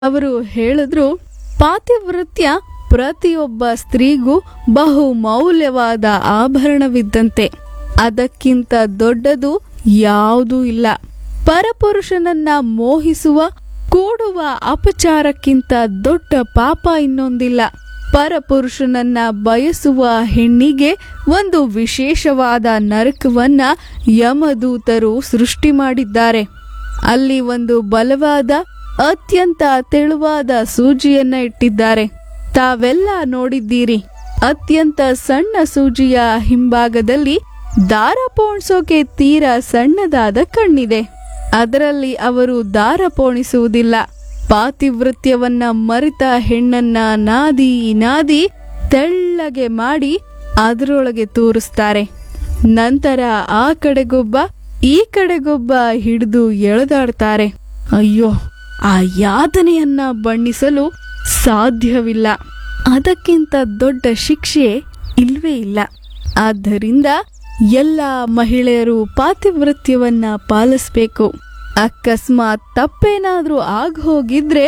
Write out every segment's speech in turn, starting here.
ಅವರು ಹೇಳಿದ್ರು ಪಾತಿವೃತ್ಯ ಪ್ರತಿಯೊಬ್ಬ ಸ್ತ್ರೀಗೂ ಬಹು ಮೌಲ್ಯವಾದ ಆಭರಣವಿದ್ದಂತೆ ಅದಕ್ಕಿಂತ ದೊಡ್ಡದು ಯಾವುದೂ ಇಲ್ಲ ಪರಪುರುಷನನ್ನ ಮೋಹಿಸುವ ಕೂಡುವ ಅಪಚಾರಕ್ಕಿಂತ ದೊಡ್ಡ ಪಾಪ ಇನ್ನೊಂದಿಲ್ಲ ಪರಪುರುಷನನ್ನ ಬಯಸುವ ಹೆಣ್ಣಿಗೆ ಒಂದು ವಿಶೇಷವಾದ ನರಕವನ್ನ ಯಮದೂತರು ಸೃಷ್ಟಿ ಮಾಡಿದ್ದಾರೆ ಅಲ್ಲಿ ಒಂದು ಬಲವಾದ ಅತ್ಯಂತ ತೆಳುವಾದ ಸೂಜಿಯನ್ನ ಇಟ್ಟಿದ್ದಾರೆ ತಾವೆಲ್ಲ ನೋಡಿದ್ದೀರಿ ಅತ್ಯಂತ ಸಣ್ಣ ಸೂಜಿಯ ಹಿಂಭಾಗದಲ್ಲಿ ದಾರ ಪೋಣಿಸೋಕೆ ತೀರಾ ಸಣ್ಣದಾದ ಕಣ್ಣಿದೆ ಅದರಲ್ಲಿ ಅವರು ದಾರ ಪೋಣಿಸುವುದಿಲ್ಲ ಪಾತಿವೃತ್ಯವನ್ನ ಮರೆತ ಹೆಣ್ಣನ್ನ ನಾದಿ ನಾದಿ ತೆಳ್ಳಗೆ ಮಾಡಿ ಅದರೊಳಗೆ ತೂರಿಸ್ತಾರೆ ನಂತರ ಆ ಕಡೆಗೊಬ್ಬ ಈ ಕಡೆಗೊಬ್ಬ ಹಿಡಿದು ಎಳೆದಾಡ್ತಾರೆ ಅಯ್ಯೋ ಆ ಯಾತನೆಯನ್ನ ಬಣ್ಣಿಸಲು ಸಾಧ್ಯವಿಲ್ಲ ಅದಕ್ಕಿಂತ ದೊಡ್ಡ ಶಿಕ್ಷೆ ಇಲ್ವೇ ಇಲ್ಲ ಆದ್ದರಿಂದ ಎಲ್ಲ ಮಹಿಳೆಯರು ಪಾತಿವೃತ್ಯವನ್ನ ಪಾಲಿಸ್ಬೇಕು ಅಕಸ್ಮಾತ್ ತಪ್ಪೇನಾದ್ರೂ ಆಗ ಹೋಗಿದ್ರೆ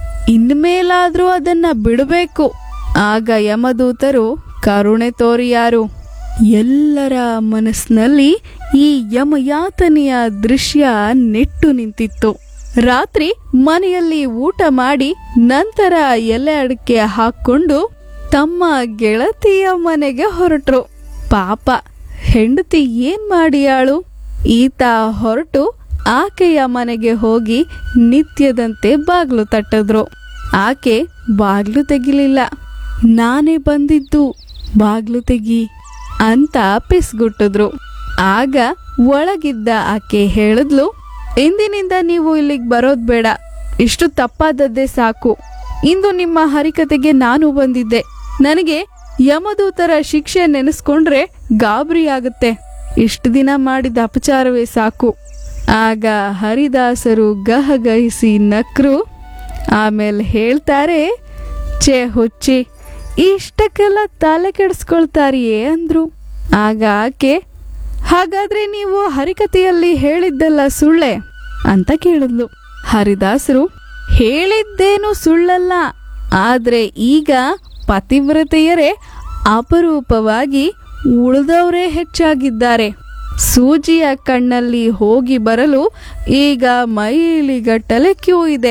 ಇನ್ಮೇಲಾದ್ರೂ ಅದನ್ನ ಬಿಡಬೇಕು ಆಗ ಯಮದೂತರು ಕರುಣೆ ತೋರಿಯಾರು ಎಲ್ಲರ ಮನಸ್ಸಿನಲ್ಲಿ ಈ ಯಮಯಾತನೆಯ ದೃಶ್ಯ ನೆಟ್ಟು ನಿಂತಿತ್ತು ರಾತ್ರಿ ಮನೆಯಲ್ಲಿ ಊಟ ಮಾಡಿ ನಂತರ ಎಲೆ ಅಡಿಕೆ ಹಾಕೊಂಡು ತಮ್ಮ ಗೆಳತಿಯ ಮನೆಗೆ ಹೊರಟ್ರು ಪಾಪ ಹೆಂಡತಿ ಏನ್ ಮಾಡಿಯಾಳು ಈತ ಹೊರಟು ಆಕೆಯ ಮನೆಗೆ ಹೋಗಿ ನಿತ್ಯದಂತೆ ಬಾಗ್ಲು ತಟ್ಟಿದ್ರು ಆಕೆ ಬಾಗ್ಲು ತೆಗಿಲಿಲ್ಲ ನಾನೇ ಬಂದಿದ್ದು ಬಾಗ್ಲು ತೆಗಿ ಅಂತ ಪಿಸ್ಗುಟ್ಟಿದ್ರು ಆಗ ಒಳಗಿದ್ದ ಆಕೆ ಹೇಳಿದ್ಲು ಇಂದಿನಿಂದ ನೀವು ಇಲ್ಲಿಗೆ ಬರೋದ್ ಬೇಡ ಇಷ್ಟು ತಪ್ಪಾದದ್ದೇ ಸಾಕು ಇಂದು ನಿಮ್ಮ ಹರಿಕತೆಗೆ ನಾನು ಬಂದಿದ್ದೆ ನನಗೆ ಯಮದೂತರ ಶಿಕ್ಷೆ ನೆನೆಸ್ಕೊಂಡ್ರೆ ಗಾಬರಿ ಆಗುತ್ತೆ ಇಷ್ಟು ದಿನ ಮಾಡಿದ ಅಪಚಾರವೇ ಸಾಕು ಆಗ ಹರಿದಾಸರು ಗಹಗಹಿಸಿ ನಕ್ರು ಆಮೇಲೆ ಹೇಳ್ತಾರೆ ಛೇ ಹುಚ್ಚಿ ಇಷ್ಟಕ್ಕೆಲ್ಲ ತಲೆ ಕೆಡಿಸ್ಕೊಳ್ತಾರಿಯೇ ಅಂದ್ರು ಆಗ ಆಕೆ ಹಾಗಾದ್ರೆ ನೀವು ಹರಿಕತೆಯಲ್ಲಿ ಹೇಳಿದ್ದೆಲ್ಲ ಸುಳ್ಳೆ ಅಂತ ಕೇಳಿದ್ಲು ಹರಿದಾಸರು ಹೇಳಿದ್ದೇನು ಸುಳ್ಳಲ್ಲ ಆದ್ರೆ ಈಗ ಪತಿವ್ರತೆಯರೇ ಅಪರೂಪವಾಗಿ ಉಳಿದವರೇ ಹೆಚ್ಚಾಗಿದ್ದಾರೆ ಸೂಜಿಯ ಕಣ್ಣಲ್ಲಿ ಹೋಗಿ ಬರಲು ಈಗ ಮೈಲಿಗಟ್ಟಲೆ ಕ್ಯೂ ಇದೆ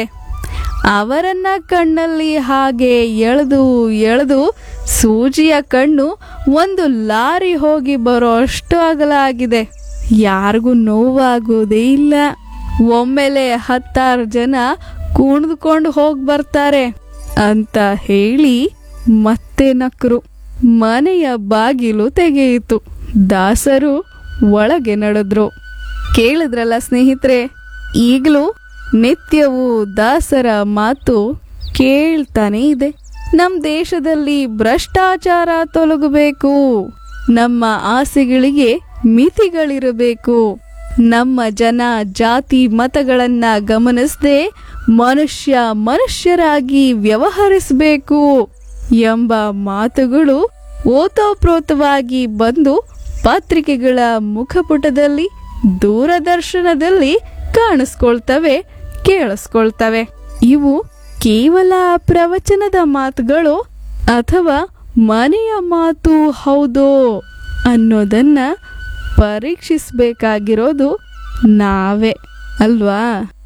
ಅವರನ್ನ ಕಣ್ಣಲ್ಲಿ ಹಾಗೆ ಎಳೆದು ಎಳೆದು ಸೂಜಿಯ ಕಣ್ಣು ಒಂದು ಲಾರಿ ಹೋಗಿ ಬರೋ ಅಷ್ಟು ಅಗಲ ಆಗಿದೆ ಯಾರಿಗೂ ನೋವಾಗೋದೇ ಇಲ್ಲ ಒಮ್ಮೆಲೆ ಹತ್ತಾರು ಜನ ಕುಣಿದುಕೊಂಡು ಹೋಗಿ ಬರ್ತಾರೆ ಅಂತ ಹೇಳಿ ಮತ್ತೆ ನಕ್ರು ಮನೆಯ ಬಾಗಿಲು ತೆಗೆಯಿತು ದಾಸರು ಒಳಗೆ ನಡೆದ್ರು ಕೇಳಿದ್ರಲ್ಲ ಸ್ನೇಹಿತರೆ ಈಗಲೂ ನಿತ್ಯವೂ ದಾಸರ ಮಾತು ಕೇಳ್ತಾನೆ ಇದೆ ನಮ್ಮ ದೇಶದಲ್ಲಿ ಭ್ರಷ್ಟಾಚಾರ ತೊಲಗಬೇಕು ನಮ್ಮ ಆಸೆಗಳಿಗೆ ಮಿತಿಗಳಿರಬೇಕು ನಮ್ಮ ಜನ ಜಾತಿ ಮತಗಳನ್ನ ಗಮನಿಸದೆ ಮನುಷ್ಯ ಮನುಷ್ಯರಾಗಿ ವ್ಯವಹರಿಸಬೇಕು ಎಂಬ ಮಾತುಗಳು ಓತೋಪ್ರೋತವಾಗಿ ಬಂದು ಪತ್ರಿಕೆಗಳ ಮುಖಪುಟದಲ್ಲಿ ದೂರದರ್ಶನದಲ್ಲಿ ಕಾಣಿಸ್ಕೊಳ್ತವೆ ಕೇಳಿಸ್ಕೊಳ್ತವೆ ಇವು ಕೇವಲ ಪ್ರವಚನದ ಮಾತುಗಳು ಅಥವಾ ಮನೆಯ ಮಾತು ಹೌದೋ ಅನ್ನೋದನ್ನ ಪರೀಕ್ಷಿಸಬೇಕಾಗಿರೋದು ನಾವೇ ಅಲ್ವಾ